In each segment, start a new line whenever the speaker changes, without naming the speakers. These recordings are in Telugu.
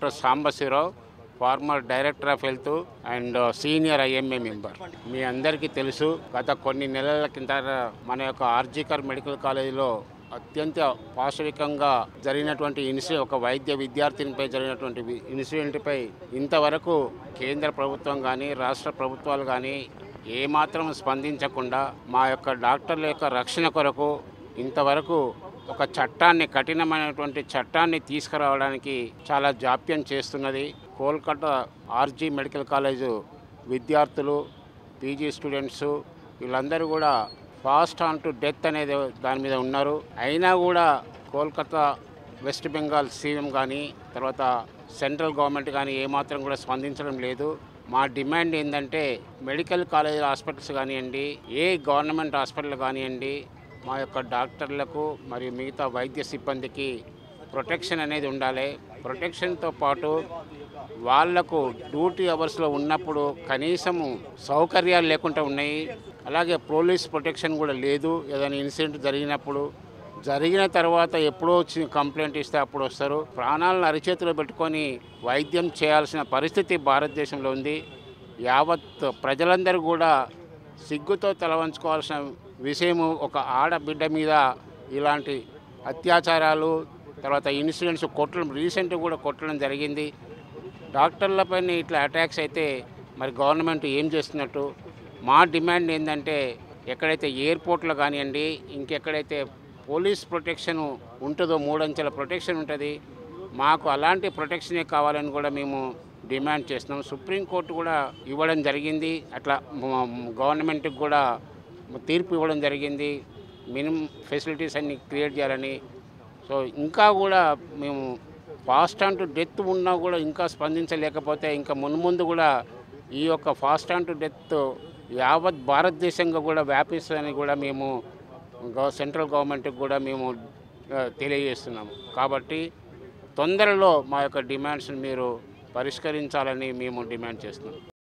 doctor Sambasivarao former director of health and senior IMA member మీ అందరికీ తెలుసు గత కొన్ని నెలల కింద మన యొక్క ఆర్జికర్ మెడికల్ కాలేజీలో అత్యంత పాశవికంగా జరిగినటువంటి ఇన్సిడెంట్ ఒక వైద్య విద్యార్థినిపై జరిగినటువంటి వి- ఇన్సిడెంట్పై ఇంతవరకు కేంద్ర ప్రభుత్వం కానీ రాష్ట్ర ప్రభుత్వాలు కానీ ఏమాత్రం స్పందించకుండా మా యొక్క డాక్టర్ల యొక్క రక్షణ కొరకు ఇంతవరకు ఒక చట్టాన్ని కఠినమైనటువంటి చట్టాన్ని తీసుకురావడానికి చాలా జాప్యం చేస్తున్నది కోల్కతా ఆర్జీ మెడికల్ కాలేజు విద్యార్థులు పీజీ స్టూడెంట్స్ వీళ్ళందరూ కూడా ఫాస్ట్ ఆన్ టు డెత్ అనేది దాని మీద ఉన్నారు అయినా కూడా కోల్కతా వెస్ట్ బెంగాల్ సీఎం కానీ తర్వాత సెంట్రల్ గవర్నమెంట్ కానీ ఏమాత్రం కూడా స్పందించడం లేదు మా డిమాండ్ ఏంటంటే మెడికల్ కాలేజ్ హాస్పిటల్స్ కానివ్వండి ఏ గవర్నమెంట్ హాస్పిటల్ కానివ్వండి మా యొక్క డాక్టర్లకు మరియు మిగతా వైద్య సిబ్బందికి ప్రొటెక్షన్ అనేది ఉండాలి ప్రొటెక్షన్తో పాటు వాళ్లకు డ్యూటీ అవర్స్లో ఉన్నప్పుడు కనీసము సౌకర్యాలు లేకుండా ఉన్నాయి అలాగే పోలీస్ ప్రొటెక్షన్ కూడా లేదు ఏదైనా ఇన్సిడెంట్ జరిగినప్పుడు జరిగిన తర్వాత ఎప్పుడో వచ్చి కంప్లైంట్ ఇస్తే అప్పుడు వస్తారు ప్రాణాలను అరిచేతిలో పెట్టుకొని వైద్యం చేయాల్సిన పరిస్థితి భారతదేశంలో ఉంది యావత్ ప్రజలందరూ కూడా సిగ్గుతో తలవంచుకోవాల్సిన విషయము ఒక ఆడబిడ్డ మీద ఇలాంటి అత్యాచారాలు తర్వాత ఇన్సిడెంట్స్ కొట్టడం రీసెంట్ కూడా కొట్టడం జరిగింది డాక్టర్లపైన ఇట్లా అటాక్స్ అయితే మరి గవర్నమెంట్ ఏం చేస్తున్నట్టు మా డిమాండ్ ఏంటంటే ఎక్కడైతే ఎయిర్పోర్ట్లో కానివ్వండి ఇంకెక్కడైతే పోలీస్ ప్రొటెక్షన్ ఉంటుందో మూడంచెల ప్రొటెక్షన్ ఉంటుంది మాకు అలాంటి ప్రొటెక్షనే కావాలని కూడా మేము డిమాండ్ చేస్తున్నాం సుప్రీంకోర్టు కూడా ఇవ్వడం జరిగింది అట్లా మ- గవర్నమెంట్కి కూడా తీర్పు ఇవ్వడం జరిగింది మినిమం ఫెసిలిటీస్ అన్ని క్రియేట్ చేయాలని సో ఇంకా కూడా మేము ఫాస్ట్ ఆన్ టు డెత్ ఉన్నా కూడా ఇంకా స్పందించలేకపోతే ఇంకా మున్ముందు కూడా ఈ యొక్క ఫాస్ట్ ఆన్ టు డెత్ యావత్ భారతదేశంగా కూడా వ్యాపిస్తుందని కూడా మేము గవ సెంట్రల్ గవర్నమెంట్కి కూడా మేము ఆ, తెలియజేస్తున్నాము కాబట్టి తొందరలో మా యొక్క డిమాండ్స్ని మీరు పరిష్కరించాలని మేము డిమాండ్ చేస్తున్నాం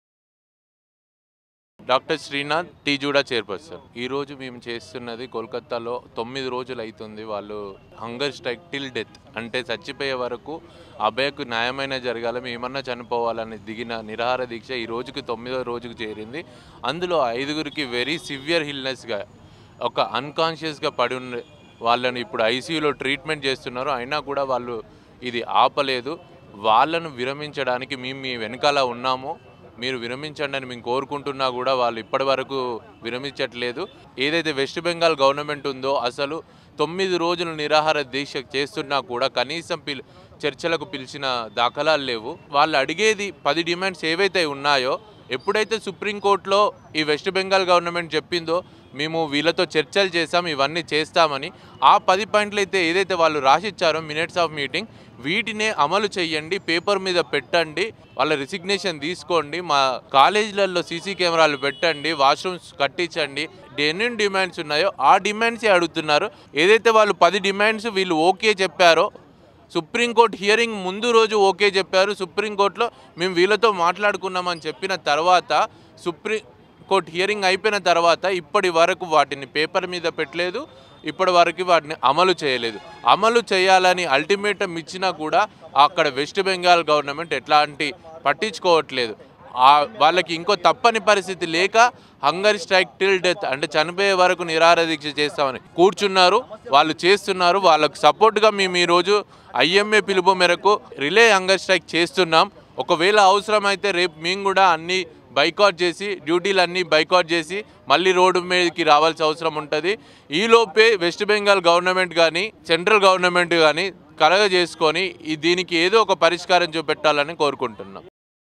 డాక్టర్ శ్రీనాథ్ టీజూడా చైర్పర్సన్ ఈ రోజు మేము చేస్తున్నది కోల్కతాలో తొమ్మిది రోజులు అవుతుంది వాళ్ళు హంగర్ స్ట్రైక్ టిల్ డెత్ అంటే చచ్చిపోయే వరకు అభయకు న్యాయమైన జరగాలి మేము ఏమన్నా చనిపోవాలని దిగిన నిరాహార దీక్ష ఈ రోజుకి తొమ్మిదో రోజుకు చేరింది అందులో ఐదుగురికి వెరీ సివియర్ హిల్నెస్గా ఒక అన్కాన్షియస్గా పడి ఉన్న వాళ్ళని ఇప్పుడు ఐసీయూలో ట్రీట్మెంట్ చేస్తున్నారు అయినా కూడా వాళ్ళు ఇది ఆపలేదు వాళ్ళను విరమించడానికి మేము మీ వెనకాల ఉన్నాము మీరు విరమించండి అని మేము కోరుకుంటున్నా కూడా వాళ్ళు ఇప్పటి వరకు విరమించట్లేదు ఏదైతే వెస్ట్ బెంగాల్ గవర్నమెంట్ ఉందో అసలు తొమ్మిది రోజులు నిరాహార దీక్ష చేస్తున్నా కూడా కనీసం పిల్ చర్చలకు పిలిచిన దాఖలాలు లేవు వాళ్ళు అడిగేది పది డిమాండ్స్ ఏవైతే ఉన్నాయో ఎప్పుడైతే సుప్రీంకోర్టులో ఈ వెస్ట్ బెంగాల్ గవర్నమెంట్ చెప్పిందో మేము వీళ్ళతో చర్చలు చేస్తాం ఇవన్నీ చేస్తామని ఆ పది పాయింట్లు అయితే ఏదైతే వాళ్ళు రాసిచ్చారో మినిట్స్ ఆఫ్ మీటింగ్ వీటినే అమలు చేయండి పేపర్ మీద పెట్టండి వాళ్ళ రిసిగ్నేషన్ తీసుకోండి మా కాలేజీలలో సీసీ కెమెరాలు పెట్టండి వాష్రూమ్స్ కట్టించండి ఎన్ని డిమాండ్స్ ఉన్నాయో ఆ డిమాండ్సే అడుగుతున్నారు ఏదైతే వాళ్ళు పది డిమాండ్స్ వీళ్ళు ఓకే చెప్పారో సుప్రీంకోర్టు హియరింగ్ ముందు రోజు ఓకే చెప్పారు సుప్రీంకోర్టులో మేము వీళ్ళతో మాట్లాడుకున్నామని చెప్పిన తర్వాత సుప్రీం కోర్టు హియరింగ్ అయిపోయిన తర్వాత ఇప్పటి వరకు వాటిని పేపర్ మీద పెట్టలేదు ఇప్పటి వరకు వాటిని అమలు చేయలేదు అమలు చేయాలని అల్టిమేటం ఇచ్చినా కూడా అక్కడ వెస్ట్ బెంగాల్ గవర్నమెంట్ ఎట్లాంటి పట్టించుకోవట్లేదు ఆ వాళ్ళకి ఇంకో తప్పని పరిస్థితి లేక హంగర్ స్ట్రైక్ టిల్ డెత్ అంటే చనిపోయే వరకు నిరాహార దీక్ష చేస్తామని కూర్చున్నారు వాళ్ళు చేస్తున్నారు వాళ్ళకు సపోర్ట్గా మేము ఈరోజు ఐఎంఏ పిలుపు మేరకు రిలే హంగర్ స్ట్రైక్ చేస్తున్నాం ఒకవేళ అవసరమైతే రేపు మేము కూడా అన్ని బైకాట్ చేసి డ్యూటీలు అన్నీ బైకాట్ చేసి మళ్ళీ రోడ్డు మీదకి రావాల్సిన అవసరం ఉంటుంది ఈలోపే వెస్ట్ బెంగాల్ గవర్నమెంట్ కానీ సెంట్రల్ గవర్నమెంట్ కానీ కలగ చేసుకొని ఈ దీనికి ఏదో ఒక పరిష్కారం చూపెట్టాలని కోరుకుంటున్నాం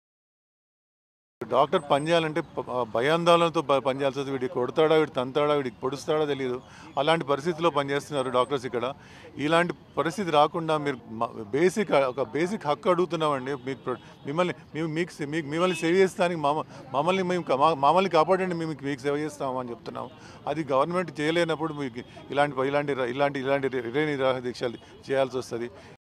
డాక్టర్ పనిచేయాలంటే ప- ఆ భయాందోళనతో ప- పనిచేయాల్సి వస్తుంది వీడికి కొడతాడా వీడి తంతాడా వీడికి పొడుస్తాడా తెలియదు అలాంటి పరిస్థితిలో పనిచేస్తున్నారు డాక్టర్స్ ఇక్కడ ఇలాంటి పరిస్థితి రాకుండా మీరు బేసిక్ ఒక బేసిక్ హక్కు అడుగుతున్నామండి మీకు ప్రొ- మిమ్మల్ని మేము మీకు సే- మీకు మిమ్మల్ని సేవ చేస్తానికి మమ్మ మమ్మల్ని మేము కా- మా- మమ్మల్ని కాపాడండి మేము మీకు సేవ చేస్తాము అని చెప్తున్నాం అది గవర్నమెంట్ చేయలేనప్పుడు మీకు ఇలాంటి ఇలాంటి ఇలాంటి ఇలాంటి రిలే నిరాహార దీక్షలు చేయాల్సి వస్తుంది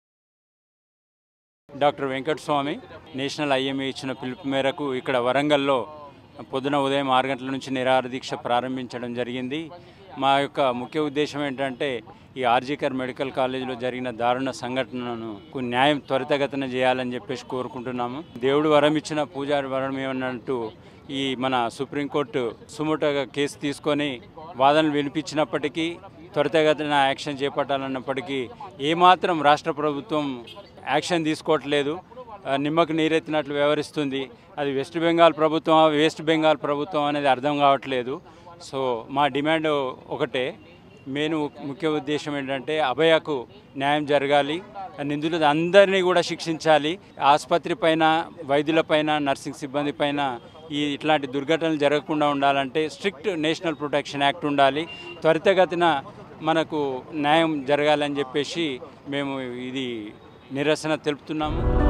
డాక్టర్ వెంకటస్వామి నేషనల్ ఐఎంఏ ఇచ్చిన పిలుపు మేరకు ఇక్కడ వరంగల్లో పొద్దున ఉదయం ఆరు గంటల నుంచి నిరాహార దీక్ష ప్రారంభించడం జరిగింది మా యొక్క ముఖ్య ఉద్దేశం ఏంటంటే ఈ ఆర్జీకర్ మెడికల్ కాలేజీలో జరిగిన దారుణ సంఘటనను కు న్యాయం త్వరితగతిన చేయాలని చెప్పేసి కోరుకుంటున్నాము దేవుడు వరం ఇచ్చిన పూజారి వరం ఏమన్నట్టు ఈ మన సుప్రీంకోర్టు సుమోటోగా కేసు తీసుకొని వాదనలు వినిపించినప్పటికీ త్వరితగతిన యాక్షన్ చేపట్టాలన్నప్పటికీ ఏమాత్రం రాష్ట్ర ప్రభుత్వం యాక్షన్ తీసుకోవట్లేదు ఆ, నిమ్మకు నీరెత్తినట్లు వ్యవహరిస్తుంది అది వెస్ట్ బెంగాల్ ప్రభుత్వం వెస్ట్ బెంగాల్ ప్రభుత్వం అనేది అర్థం కావట్లేదు సో మా డిమాండ్ ఒకటే మెయిన్ ముఖ్య ఉద్దేశం ఏంటంటే అభయకు న్యాయం జరగాలి నిందులు అందరినీ కూడా శిక్షించాలి ఆసుపత్రి పైన వైద్యులపైన నర్సింగ్ సిబ్బంది పైన ఈ ఇట్లాంటి దుర్ఘటనలు జరగకుండా ఉండాలంటే స్ట్రిక్ట్ నేషనల్ ప్రొటెక్షన్ యాక్ట్ ఉండాలి త్వరితగతిన మనకు న్యాయం జరగాలని చెప్పేసి మేము ఇది నిరసన తెలుపుతున్నాము